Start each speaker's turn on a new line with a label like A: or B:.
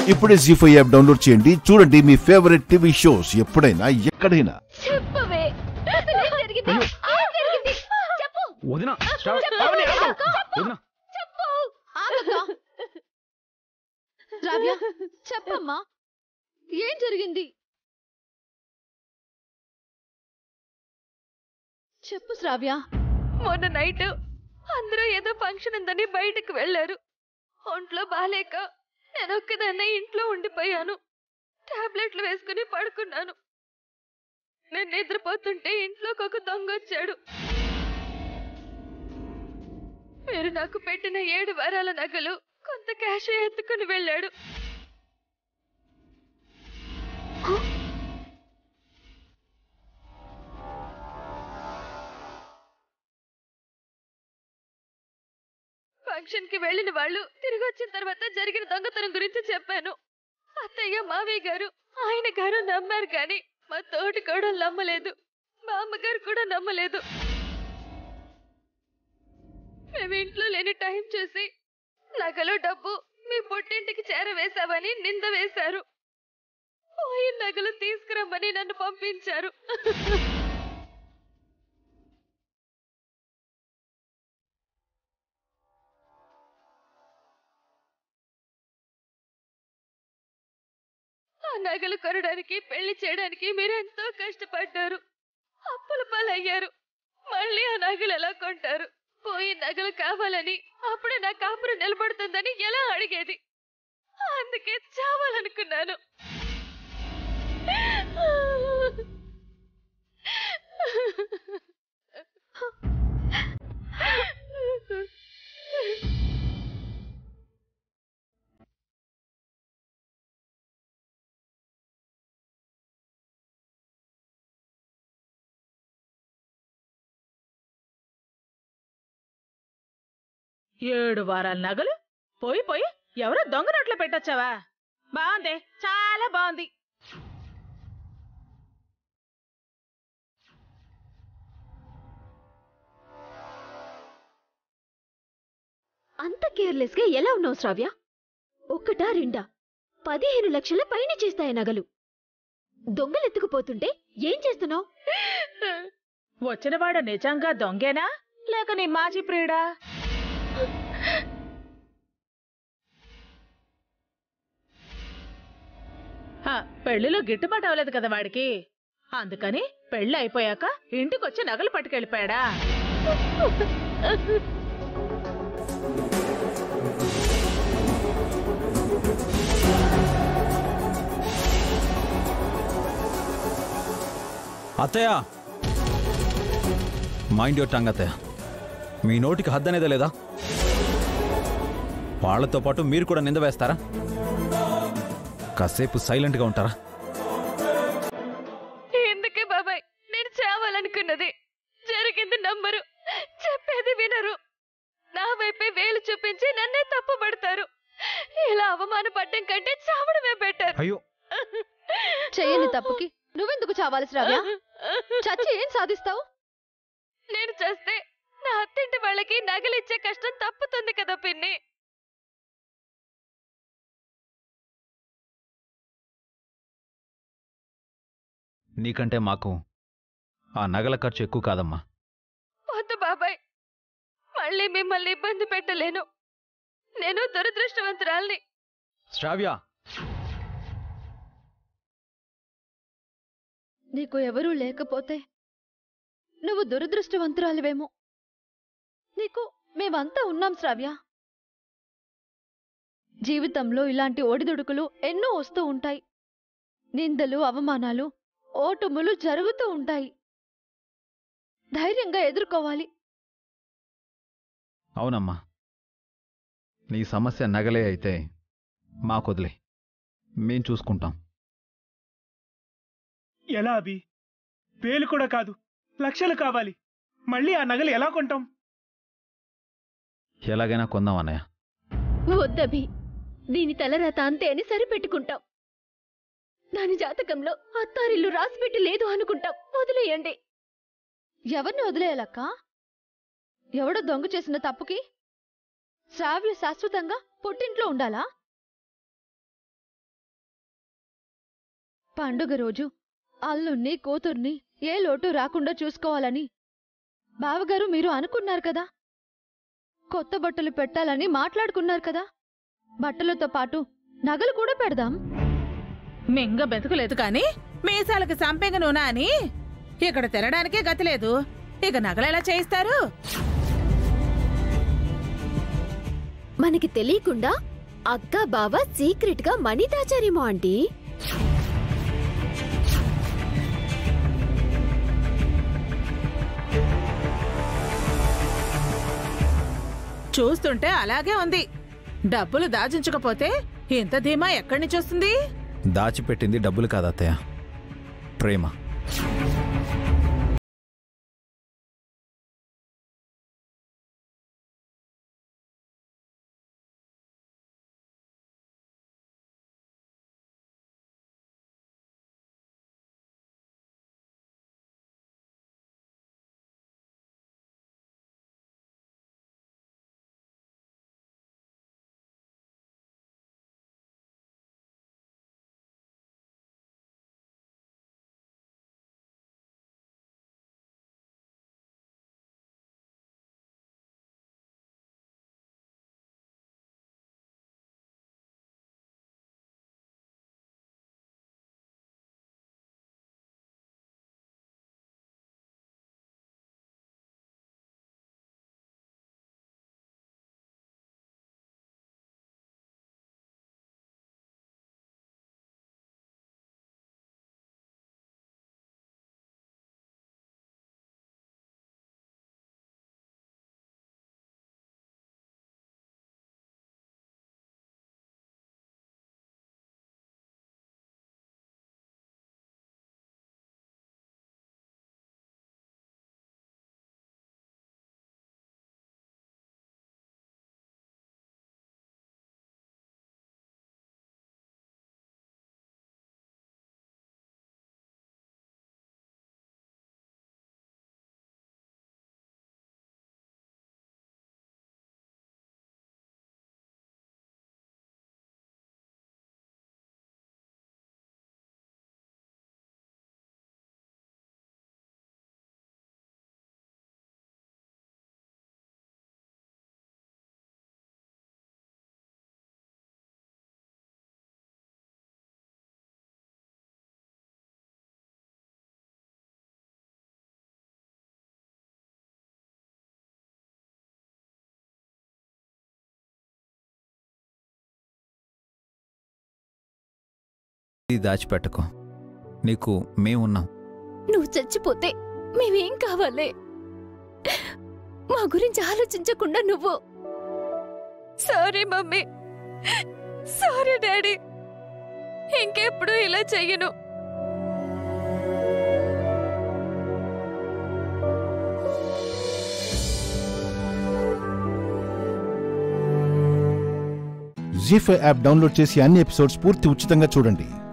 A: ఇప్పుడే G five app download చేయండి చూడండి మీ ఫేవరెట్ టీవీ షోస్ ఎప్పుడైనా ఎక్కడైనా
B: చెప్పవే అసలు ఏం జరిగింది ఏం జరిగింది చెప్పు
C: వదిన
B: చెప్పు.
C: శ్రావణి, ఆగు.
B: చెప్పు.
C: వదిన
B: చెప్పు ఆగక్క శ్రావ్య చెప్పమ్మా ఏం జరిగింది చెప్పు శ్రావ్య
D: మొన్న నైట్ అందరూ ఏదో ఫంక్షన్ ఉందని బయటకు వెళ్లారు ఒంట్లో బాలేక నేను ఒక్కదాన్నే ఇంట్లో ఉండిపోయాను టాబ్లెట్లు వేసుకుని పడుకున్నాను నేను నిద్రపోతుంటే ఇంట్లోకి ఒక దొంగ వచ్చాడు మీరు నాకు పెట్టిన ఏడు వారాల నగలు కొంత క్యాష్ ఎత్తుకుని వెళ్ళాడు ఫంక్షన్ కి వెళ్ళిన వాళ్ళు తిరిగి వచ్చిన తర్వాత జరిగిన దొంగతనం గురించి చెప్పాను అత్తయ్య మావయ్య గారు ఆయన గారు నమ్మారు కానీ మా తోటి కూడా నమ్మలేదు మా అమ్మగారు కూడా నమ్మలేదు మేము ఇంట్లో లేని టైం చూసి నగలు డబ్బు మీ పుట్టింటికి చేరవేశావని నింద వేశారు పోయిన నగలు తీసుకురమ్మని నన్ను పంపించారు ఆ నగలు కొనడానికి పెళ్లి చేయడానికి మీరెంతో కష్టపడ్డారు అప్పుల పాలయ్యారు మళ్ళీ ఆ నగలు ఎలా కొంటారు పోయి నగలు కావాలని అప్పుడే నా కాపురం నిలబడుతుందని ఎలా అడిగేది అందుకే చావాలనుకున్నాను
E: ఏడు వారాల నగలు పోయి పోయి ఎవరో దొంగ నోట్లో పెట్టొచ్చావా బాగుంది చాలా బాగుంది
B: అంత కేర్లెస్ గా ఎలా ఉన్నావు శ్రావ్య ఒక్కటా రెండా పదిహేను లక్షల పైన చేస్తాయి నగలు దొంగలెత్తుకుపోతుంటే ఏం చేస్తున్నావు
E: వచ్చినవాడు నిజంగా దొంగేనా లేక నీ మాజీ ప్రియుడా హ, పెళ్లిలో గిట్టుబాటు అవ్వలేదు కదా వాడికి అందుకని పెళ్లి అయిపోయాక ఇంటికొచ్చి నగలు పట్టుకెళ్ళిపోయాడా
C: అత్తయ్య మైండ్ యువర్ టంగ్ అత్తయ్య మీ నోటికి హద్దు అనేదే లేదా వాళ్ళతో పాటు మీరు కూడా నింద వేస్తారా కాసేపు సైలెంట్గా ఉంటారా
D: ఎందుకే బాబాయ్ నేను చావాలనుకున్నది జరిగింది నమ్మరు చెప్పేది వినరు నా వైపే వేలు చూపించి నన్నే తప్పు పడతారు ఇలా అవమానపడ్డం కంటే చావడమే బెటర్
C: అయ్యో
B: చెయ్యని తప్పుకి నువ్వెందుకు చావాలి శ్రావ్య చచ్చి ఏం సాధిస్తావు
D: నేను చేస్తే నా అత్తింటి వాళ్ళకి నగలిచ్చే కష్టం తప్పుతుంది కదా పిన్ని
C: నీకంటే మాకు ఆ నగల ఖర్చు ఎక్కువ కాదమ్మా
D: వద్దు బాబాయ్ మళ్ళీ మిమ్మల్ని ఇబ్బంది పెట్టలేను నేను దురదృష్టవంతురాల్ని
C: శ్రావ్య
B: నీకు ఎవరూ లేకపోతే నువ్వు దురదృష్టవంతురాలివేమో నీకు మేమంతా ఉన్నాం శ్రావ్య జీవితంలో ఇలాంటి ఒడిదుడుకులు ఎన్నో వస్తూ ఉంటాయి నిందలు అవమానాలు ఓటములు జరుగుతూ ఉంటాయి ధైర్యంగా ఎదుర్కోవాలి
C: అవునమ్మా నీ సమస్య నగలే అయితే మాకొదిలే మేం చూసుకుంటాం
F: ఎలా అభి వేలు కూడా కాదు లక్షలు కావాలి మళ్ళీ ఆ నగలు ఎలా కొంటాం
C: ఎలాగైనా కొందాం అన్నయ్య
B: వద్దభి దీని తలరాత అంతే అని సరిపెట్టుకుంటాం దాని జాతకంలో అత్తారిల్లు రాసిపెట్టి లేదు అనుకుంటాం వదిలేయండి ఎవరిని వదిలేయాలక్క ఎవడో దొంగ చేసిన తప్పుకి శ్రావ్య శాశ్వతంగా పుట్టింట్లో ఉండాలా పండుగ రోజు అల్లుణ్ణి కూతుర్ని ఏ లోటు రాకుండా చూసుకోవాలని బావగారు మీరు అనుకున్నారు కదా కొత్త బట్టలు పెట్టాలని మాట్లాడుకున్నారు కదా బట్టలతో పాటు నగలు కూడా పెడదాం
E: మింగ బెతుకులేదు కాని మీసాలకు సంపెంగ నూనె అని ఇక్కడ తినడానికే గతి లేదు ఇక నగలెలా చేయిస్తారు
G: మనకి తెలియకుండా అక్క బావ సీక్రెట్ గా మనీ దాచారేమో ఆంటీ
E: చూస్తుంటే అలాగే ఉంది డబ్బులు దాచించకపోతే ఇంత ధీమా ఎక్కడి నుంచి వస్తుంది
C: దాచిపెట్టింది డబ్బులు కాదు అత్తయ్య ప్రేమ ఇది దాచిపెట్టకు నీకు మేమున్నాం
G: నువ్వు చచ్చిపోతే మేమేం కావాలి మా గురించి ఆలోచించకుండా నువ్వు
D: సారీ మమ్మీ సారీ డాడీ ఇంకెప్పుడు ఇలా చెయ్యను
A: జీ ఫైవ్ యాప్ డౌన్లోడ్ చేసి అన్ని ఎపిసోడ్స్ పూర్తి ఉచితంగా చూడండి